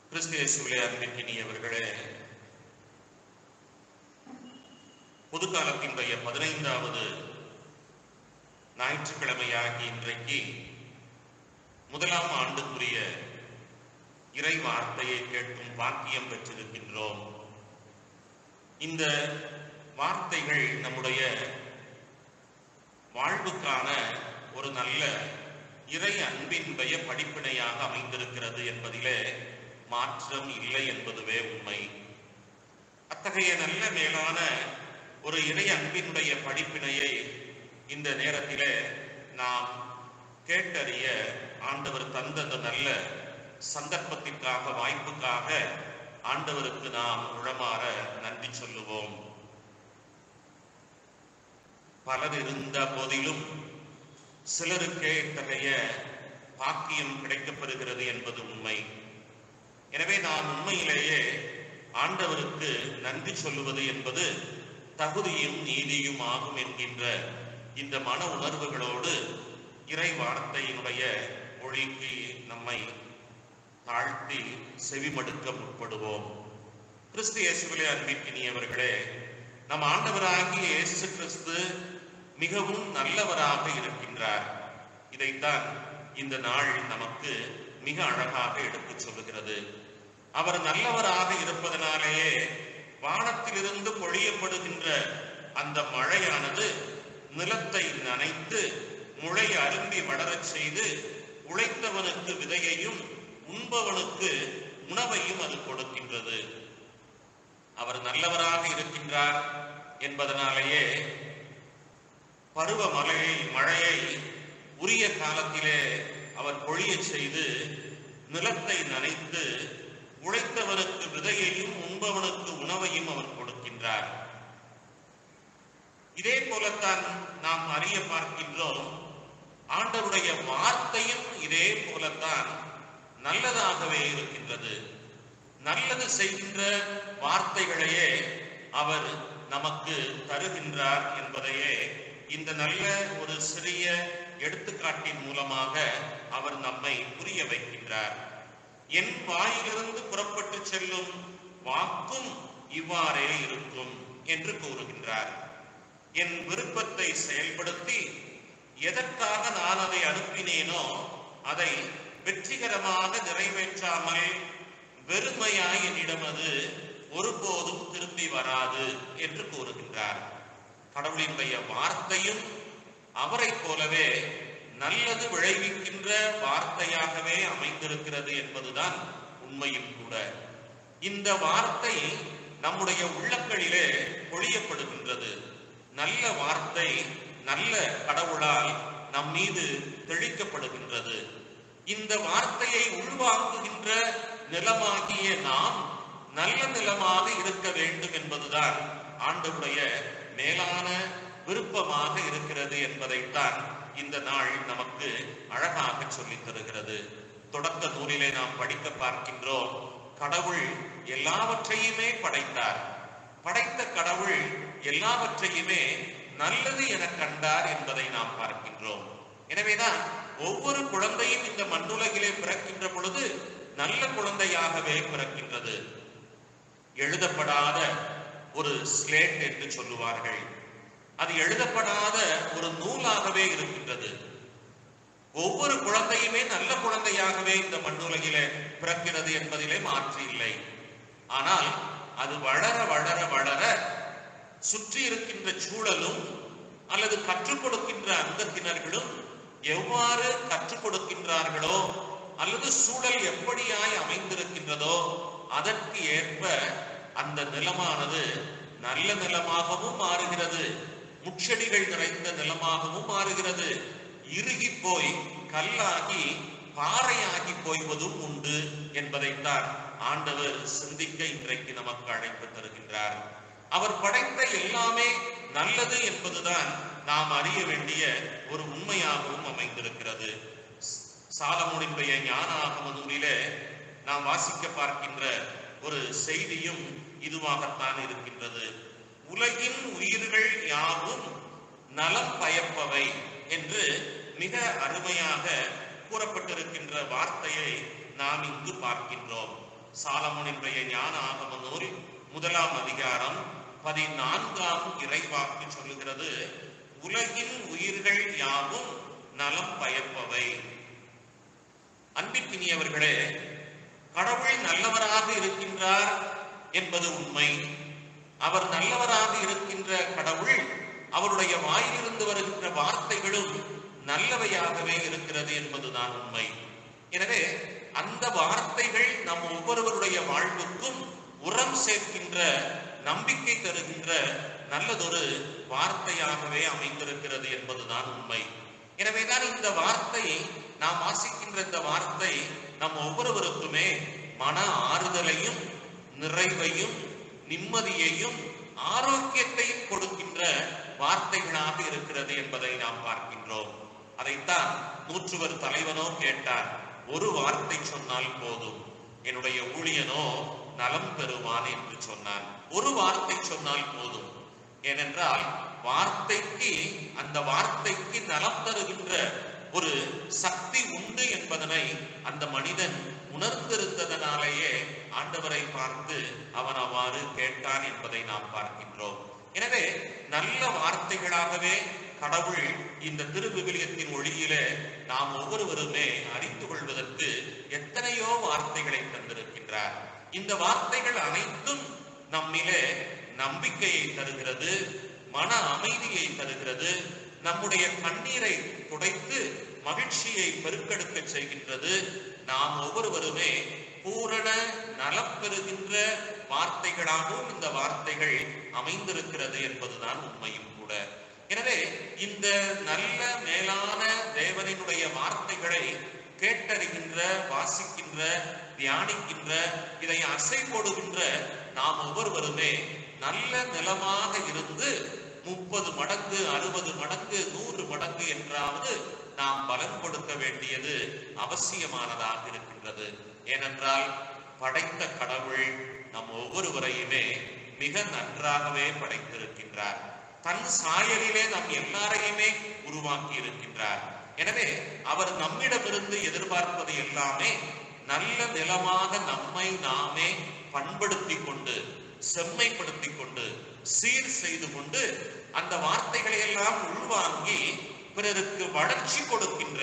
கிறிஸ்தியேசுவிலே அன்பிற்கினியவர்களே பொதுக்காலத்தினுடைய பதினைந்தாவது ஞாயிற்றுக்கிழமையாகி இன்றைக்கு முதலாம் ஆண்டுக்குரிய இறை வார்த்தையை கேட்கும் பாக்கியம் பெற்றிருக்கின்றோம் இந்த வார்த்தைகள் நம்முடைய வாழ்வுக்கான ஒரு நல்ல இறை அன்பினுடைய படிப்பினையாக அமைந்திருக்கிறது என்பதிலே மாற்றம் இல்லை என்பதுவே உண்மை அத்தகைய நல்ல மேலான ஒரு இறை அன்பினுடைய படிப்பினையை இந்த நேரத்திலே நாம் கேட்டறிய ஆண்டவர் தந்த அந்த நல்ல சந்தர்ப்பத்திற்காக வாய்ப்புக்காக ஆண்டவருக்கு நாம் உளமாற நன்றி சொல்லுவோம் பலர் இருந்த போதிலும் சிலருக்கே இத்தகைய பாக்கியம் கிடைக்கப்பெறுகிறது என்பது உண்மை எனவே நாம் உண்மையிலேயே ஆண்டவருக்கு நன்றி சொல்லுவது என்பது தகுதியும் நீதியும் ஆகும் என்கின்ற இந்த மன உணர்வுகளோடு இறை வார்த்தையினுடைய மொழிக்கு நம்மை தாழ்த்தி செவிமடுக்க முற்படுவோம் கிறிஸ்து இயேசுவிலே அன்பிற்கினியவர்களே நம் ஆண்டவராகிய இயேசு கிறிஸ்து மிகவும் நல்லவராக இருக்கின்றார் இதைத்தான் இந்த நாள் நமக்கு மிக அழகாக எடுத்துச் சொல்லுகிறது அவர் நல்லவராக இருப்பதனாலேயே வானத்திலிருந்து பொழியப்படுகின்ற அந்த மழையானது நிலத்தை நனைத்து முளை அரும்பி வளரச் செய்து உழைத்தவனுக்கு விதையையும் உண்பவனுக்கு உணவையும் அது கொடுக்கின்றது அவர் நல்லவராக இருக்கின்றார் என்பதனாலேயே பருவ மழையை மழையை உரிய காலத்திலே அவர் பொழியச் செய்து நிலத்தை நனைத்து உழைத்தவனுக்கு விதையையும் உண்பவனுக்கு உணவையும் அவர் கொடுக்கின்றார் இதே போலத்தான் நாம் அறிய பார்க்கின்றோம் ஆண்டவருடைய வார்த்தையும் இதே போலத்தான் நல்லதாகவே இருக்கின்றது நல்லது செய்கின்ற வார்த்தைகளையே அவர் நமக்கு தருகின்றார் என்பதையே இந்த நல்ல ஒரு சிறிய எடுத்துக்காட்டின் மூலமாக அவர் நம்மை புரிய வைக்கின்றார் என் வாயிலிருந்து புறப்பட்டு செல்லும் வாக்கும் இவ்வாறே இருக்கும் என்று கூறுகின்றார் என் விருப்பத்தை செயல்படுத்தி எதற்காக நான் அதை அனுப்பினேனோ அதை வெற்றிகரமாக நிறைவேற்றாமல் வெறுமையாய் என்னிடம் அது ஒருபோதும் திரும்பி வராது என்று கூறுகின்றார் கடவுளினுடைய வார்த்தையும் அவரைப் போலவே நல்லது விளைவிக்கின்ற வார்த்தையாகவே அமைந்திருக்கிறது என்பதுதான் உண்மையும் கூட இந்த வார்த்தை நம்முடைய உள்ளங்களிலே பொழியப்படுகின்றது நல்ல வார்த்தை நல்ல கடவுளால் நம் மீது தெளிக்கப்படுகின்றது இந்த வார்த்தையை உள்வாங்குகின்ற நிலமாகிய நாம் நல்ல நிலமாக இருக்க வேண்டும் என்பதுதான் ஆண்டவுடைய மேலான விருப்பமாக இருக்கிறது என்பதைத்தான் இந்த நாள் நமக்கு அழகாக சொல்லித் தருகிறது தொடக்க நூலிலே நாம் படிக்க பார்க்கின்றோம் கடவுள் எல்லாவற்றையுமே படைத்தார் படைத்த கடவுள் எல்லாவற்றையுமே நல்லது என கண்டார் என்பதை நாம் பார்க்கின்றோம் எனவேதான் ஒவ்வொரு குழந்தையும் இந்த மண்ணுலகிலே பிறக்கின்ற பொழுது நல்ல குழந்தையாகவே பிறக்கின்றது எழுதப்படாத ஒரு ஸ்லேட் என்று சொல்லுவார்கள் அது எழுதப்படாத ஒரு நூலாகவே இருக்கின்றது ஒவ்வொரு குழந்தையுமே நல்ல குழந்தையாகவே இந்த மண்ணுலகிலே பிறக்கிறது என்பதிலே மாற்று இல்லை ஆனால் அது வளர வளர வளர சுற்றி இருக்கின்ற சூழலும் அல்லது கற்றுக் கொடுக்கின்ற அங்கத்தினர்களும் எவ்வாறு கற்றுக் கொடுக்கின்றார்களோ அல்லது சூழல் எப்படியாய் அமைந்திருக்கின்றதோ அதற்கு ஏற்ப அந்த நிலமானது நல்ல நிலமாகவும் மாறுகிறது முச்செடிகள் நிறைந்த நிலமாகவும் மாறுகிறது இறுகி போய் கல்லாகி பாறையாகி போய்வதும் உண்டு என்பதைத்தான் ஆண்டவர் சிந்திக்க இன்றைக்கு நமக்கு அழைப்பு தருகின்றார் அவர் படைத்த எல்லாமே நல்லது என்பதுதான் நாம் அறிய வேண்டிய ஒரு உண்மையாகவும் அமைந்திருக்கிறது சாலமோனினுடைய ஞான ஆகம நூலிலே நாம் வாசிக்க பார்க்கின்ற ஒரு செய்தியும் இதுவாகத்தான் இருக்கின்றது உலகின் உயிர்கள் யாவும் நலம் பயப்பவை என்று மிக அருமையாக கூறப்பட்டிருக்கின்ற வார்த்தையை நாம் இங்கு பார்க்கின்றோம் சாலமோனினுடைய ஞான ஆகம நூல் முதலாம் அதிகாரம் பதினான்காம் இறைவாக்கு சொல்லுகிறது உலகின் உயிர்கள் யாவும் நலம் பயப்பவை அன்பிற்கினியவர்களே கடவுள் நல்லவராக இருக்கின்றார் என்பது உண்மை அவர் நல்லவராக இருக்கின்ற கடவுள் அவருடைய வாயிலிருந்து வருகின்ற வார்த்தைகளும் நல்லவையாகவே இருக்கிறது என்பதுதான் உண்மை எனவே அந்த வார்த்தைகள் நம் ஒவ்வொருவருடைய வாழ்வுக்கும் உரம் சேர்க்கின்ற நம்பிக்கை தருகின்ற நல்லதொரு வார்த்தையாகவே அமைந்திருக்கிறது என்பதுதான் உண்மை எனவேதான் இந்த வார்த்தை நாம் வாசிக்கின்ற இந்த வார்த்தை நம் ஒவ்வொருவருக்குமே மன ஆறுதலையும் நிறைவையும் நிம்மதியையும் ஆரோக்கியத்தையும் கொடுக்கின்ற வார்த்தைகளாக இருக்கிறது என்பதை நாம் பார்க்கின்றோம் அதைத்தான் நூற்றுவர் தலைவனோ கேட்டார் ஒரு வார்த்தை சொன்னால் போதும் என்னுடைய ஊழியனோ நலம் பெறுவான் என்று சொன்னான் ஒரு வார்த்தை சொன்னால் போதும் ஏனென்றால் வார்த்தைக்கு அந்த வார்த்தைக்கு நலம் தருகின்ற ஒரு சக்தி உண்டு என்பதனை அந்த மனிதன் உணர்ந்திருந்ததனாலேயே ஆண்டவரை பார்த்து அவன் அவ்வாறு கேட்டான் என்பதை நாம் பார்க்கின்றோம் எனவே நல்ல வார்த்தைகளாகவே கடவுள் இந்த திருவிவிலியத்தின் ஒளியிலே நாம் ஒவ்வொருவருமே அறிந்து கொள்வதற்கு எத்தனையோ வார்த்தைகளை தந்திருக்கின்றார் இந்த வார்த்தைகள் அனைத்தும் நம்மிலே நம்பிக்கையை தருகிறது மன அமைதியை தருகிறது நம்முடைய கண்ணீரை துடைத்து மகிழ்ச்சியை பெருக்கெடுக்க செய்கின்றது நாம் ஒவ்வொருவருமே பூரண நலம் பெறுகின்ற வார்த்தைகளாகவும் இந்த வார்த்தைகள் அமைந்திருக்கிறது என்பதுதான் உண்மையும் கூட எனவே இந்த நல்ல மேலான தேவனினுடைய வார்த்தைகளை கேட்டறிகின்ற வாசிக்கின்ற தியானிக்கின்ற இதை அசை போடுகின்ற நாம் ஒவ்வொருவருமே நல்ல நிலமாக இருந்து முப்பது மடங்கு அறுபது மடங்கு நூறு மடங்கு என்றாவது நாம் பலன் கொடுக்க வேண்டியது அவசியமானதாக இருக்கின்றது ஏனென்றால் படைத்த கடவுள் நம் ஒவ்வொருவரையுமே மிக நன்றாகவே படைத்திருக்கின்றார் தன் சாயலிலே நம் எல்லாரையுமே உருவாக்கி இருக்கின்றார் எனவே அவர் நம்மிடமிருந்து எதிர்பார்ப்பது எல்லாமே நல்ல நிலமாக நம்மை நாமே பண்படுத்தி கொண்டு செம்மைப்படுத்தி கொண்டு சீர் செய்து கொண்டு அந்த வார்த்தைகளை எல்லாம் உள்வாங்கி பிறருக்கு வளர்ச்சி கொடுக்கின்ற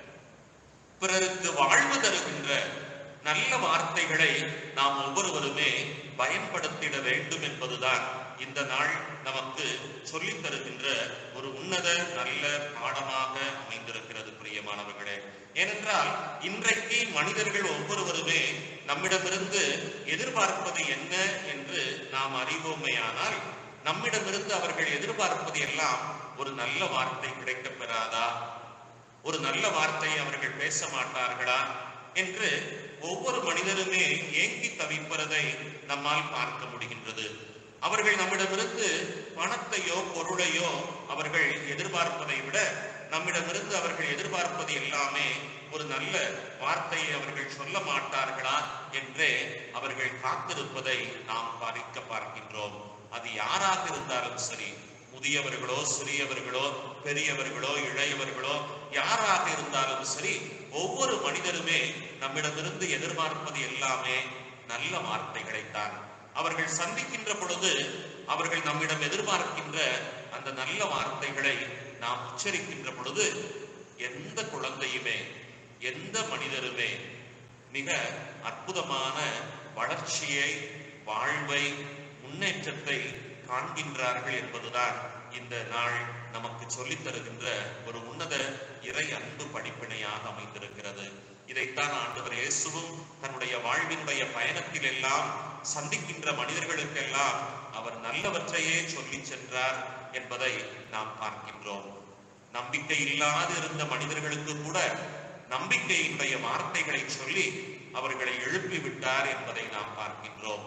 பிறருக்கு வாழ்வு தருகின்ற நல்ல வார்த்தைகளை நாம் ஒவ்வொருவருமே பயன்படுத்திட வேண்டும் என்பதுதான் இந்த நாள் நமக்கு சொல்லித் தருகின்ற ஒரு உன்னத நல்ல பாடமாக அமைந்திருக்கிறது பிரியமானவர்களே ஏனென்றால் இன்றைக்கு மனிதர்கள் ஒவ்வொருவருமே நம்மிடமிருந்து எதிர்பார்ப்பது என்ன என்று நாம் அறிவோமையானால் நம்மிடமிருந்து அவர்கள் எதிர்பார்ப்பது எல்லாம் ஒரு நல்ல வார்த்தை கிடைக்கப் பெறாதா ஒரு நல்ல வார்த்தையை அவர்கள் பேச மாட்டார்களா என்று ஒவ்வொரு மனிதருமே ஏங்கி தவிப்பதை நம்மால் பார்க்க முடிகின்றது அவர்கள் நம்மிடமிருந்து பணத்தையோ பொருளையோ அவர்கள் எதிர்பார்ப்பதை விட நம்மிடமிருந்து அவர்கள் எதிர்பார்ப்பது எல்லாமே ஒரு நல்ல வார்த்தையை அவர்கள் சொல்ல மாட்டார்களா என்றே அவர்கள் காத்திருப்பதை நாம் பாதிக்க பார்க்கின்றோம் அது யாராக இருந்தாலும் சரி முதியவர்களோ சிறியவர்களோ பெரியவர்களோ இளையவர்களோ யாராக இருந்தாலும் சரி ஒவ்வொரு மனிதருமே நம்மிடமிருந்து எதிர்பார்ப்பது எல்லாமே நல்ல வார்த்தைகளைத்தான் அவர்கள் சந்திக்கின்ற பொழுது அவர்கள் நம்மிடம் எதிர்பார்க்கின்ற அந்த நல்ல வார்த்தைகளை நாம் உச்சரிக்கின்ற பொழுது எந்த குழந்தையுமே எந்த மனிதருமே மிக அற்புதமான வளர்ச்சியை வாழ்வை முன்னேற்றத்தை காண்கின்றார்கள் என்பதுதான் இந்த நாள் நமக்கு சொல்லித் தருகின்ற ஒரு உன்னத இறை அன்பு படிப்பினையாக அமைந்திருக்கிறது இதைத்தான் ஆண்டவர் இயேசுவும் தன்னுடைய வாழ்வினுடைய பயணத்தில் எல்லாம் சந்திக்கின்ற மனிதர்களுக்கெல்லாம் அவர் நல்லவற்றையே சொல்லிச் சென்றார் என்பதை நாம் பார்க்கின்றோம் நம்பிக்கை இல்லாது இருந்த மனிதர்களுக்கு கூட நம்பிக்கையினுடைய வார்த்தைகளை சொல்லி அவர்களை எழுப்பி விட்டார் என்பதை நாம் பார்க்கின்றோம்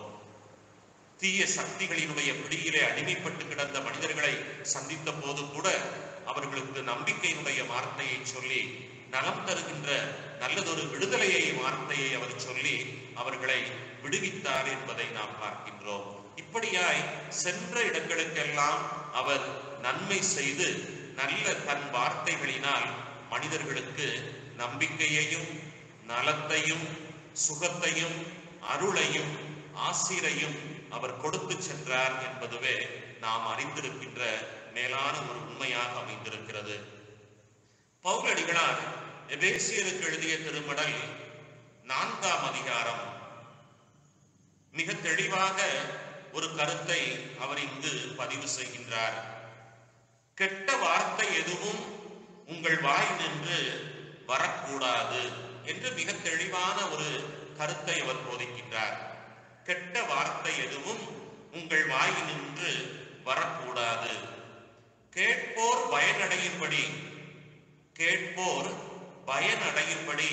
தீய சக்திகளினுடைய பிடியிலே அடிமைப்பட்டு கிடந்த மனிதர்களை சந்தித்த போது கூட அவர்களுக்கு நம்பிக்கையினுடைய வார்த்தையை சொல்லி நலம் தருகின்ற நல்லதொரு விடுதலையை வார்த்தையை அவர் சொல்லி அவர்களை விடுவித்தார் என்பதை நாம் பார்க்கின்றோம் இப்படியாய் சென்ற இடங்களுக்கெல்லாம் அவர் நன்மை செய்து நல்ல தன் வார்த்தைகளினால் மனிதர்களுக்கு நம்பிக்கையையும் நலத்தையும் சுகத்தையும் அருளையும் ஆசிரையும் அவர் கொடுத்து சென்றார் என்பதுவே நாம் அறிந்திருக்கின்ற மேலான ஒரு உண்மையாக அமைந்திருக்கிறது பவுலடிகளார் எபேசியருக்கு எழுதிய திருமடல் நான்காம் அதிகாரம் மிக தெளிவாக ஒரு கருத்தை அவர் இங்கு பதிவு செய்கின்றார் கெட்ட வார்த்தை எதுவும் உங்கள் வாய் நின்று வரக்கூடாது என்று மிக தெளிவான ஒரு கருத்தை அவர் போதிக்கின்றார் கெட்ட வார்த்தை எதுவும் உங்கள் வாய் நின்று வரக்கூடாது கேட்போர் பயனடையும்படி கேட்போர் பயனடையும்படி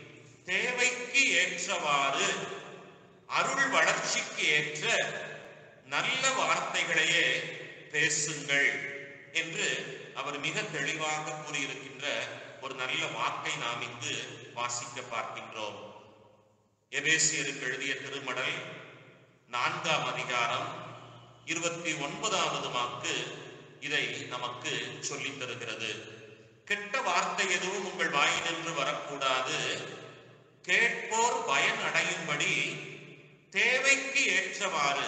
தேவைக்கு ஏற்றவாறு அருள் வளர்ச்சிக்கு ஏற்ற நல்ல வார்த்தைகளையே பேசுங்கள் என்று அவர் மிக தெளிவாக கூறியிருக்கின்ற ஒரு நல்ல வாக்கை நாம் இங்கு வாசிக்க பார்க்கின்றோம் எபேசியருக்கு எழுதிய திருமடல் நான்காம் அதிகாரம் இருபத்தி ஒன்பதாவது வாக்கு இதை நமக்கு சொல்லித் தருகிறது கெட்ட வார்த்தை எதுவும் உங்கள் வாயினின்று வரக்கூடாது கேட்போர் பயன் அடையும்படி தேவைக்கு ஏற்றவாறு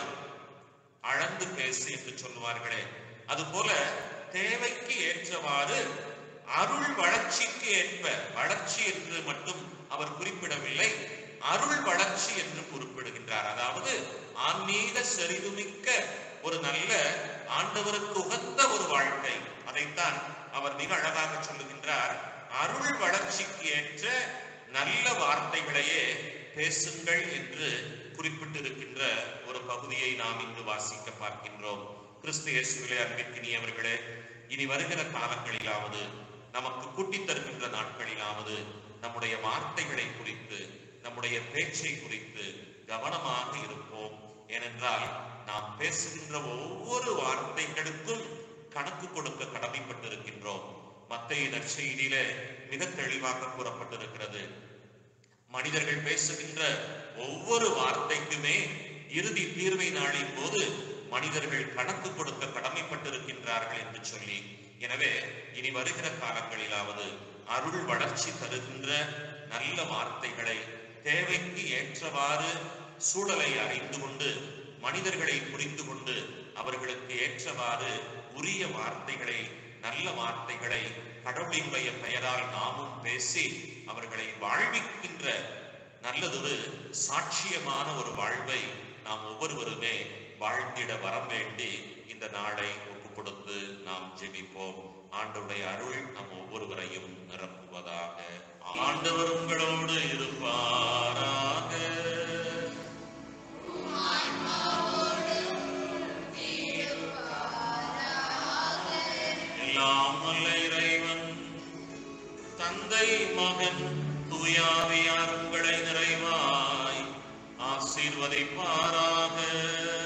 அளந்து பேசு என்று சொல்லுவார்களே அதுபோல தேவைக்கு ஏற்றவாறு அருள் வளர்ச்சிக்கு ஏற்ப வளர்ச்சி என்று மட்டும் அவர் குறிப்பிடவில்லை அருள் வளர்ச்சி என்று குறிப்பிடுகின்றார் அதாவது ஆன்மீக செறிவுமிக்க ஒரு நல்ல ஆண்டவருக்கு உகந்த ஒரு வாழ்க்கை அதைத்தான் அவர் மிக அழகாக சொல்லுகின்றார் அருள் வளர்ச்சிக்கு ஏற்ற நல்ல வார்த்தைகளையே பேசுங்கள் என்று குறிப்பிட்டிருக்கின்ற ஒரு பகுதியை நாம் இங்கு வாசிக்க பார்க்கின்றோம் கிறிஸ்து இயேசுவிலே அன்பிற்கினியவர்களே இனி வருகிற காலங்களிலாவது நமக்கு கூட்டித் தருகின்ற நாட்களிலாவது நம்முடைய வார்த்தைகளை குறித்து நம்முடைய பேச்சை குறித்து கவனமாக இருப்போம் ஏனென்றால் நாம் பேசுகின்ற ஒவ்வொரு வார்த்தைகளுக்கும் கணக்கு கொடுக்க கடமைப்பட்டிருக்கின்றோம் மத்திய நற்செய்தியிலே மிக தெளிவாக கூறப்பட்டிருக்கிறது மனிதர்கள் பேசுகின்ற ஒவ்வொரு வார்த்தைக்குமே இறுதி தீர்வை நாளின் போது மனிதர்கள் கணக்கு கொடுக்க கடமைப்பட்டிருக்கின்றார்கள் என்று சொல்லி எனவே இனி வருகிற காலங்களிலாவது அருள் வளர்ச்சி தருகின்ற நல்ல வார்த்தைகளை தேவைக்கு ஏற்றவாறு சூழலை அறிந்து கொண்டு மனிதர்களை புரிந்து கொண்டு அவர்களுக்கு ஏற்றவாறு உரிய வார்த்தைகளை நல்ல வார்த்தைகளை கடவுளினுடைய பெயரால் நாமும் பேசி அவர்களை வாழ்விக்கின்ற நல்லதொரு சாட்சியமான ஒரு வாழ்வை நாம் ஒவ்வொருவருமே வாழ்ந்திட வரம் வேண்டி இந்த நாளை ஒப்பு கொடுத்து நாம் ஜெபிப்போம் ஆண்டவருடைய அருள் நம் ஒவ்வொருவரையும் நிரப்புவதாக ஆண்டவர் உங்களோடு இருப்பாராக எல்லாம் வல்ல இறைவன் தந்தை மகன் தூயாவியார் உங்களை நிறைவாய் ஆசீர்வதிப்பாராக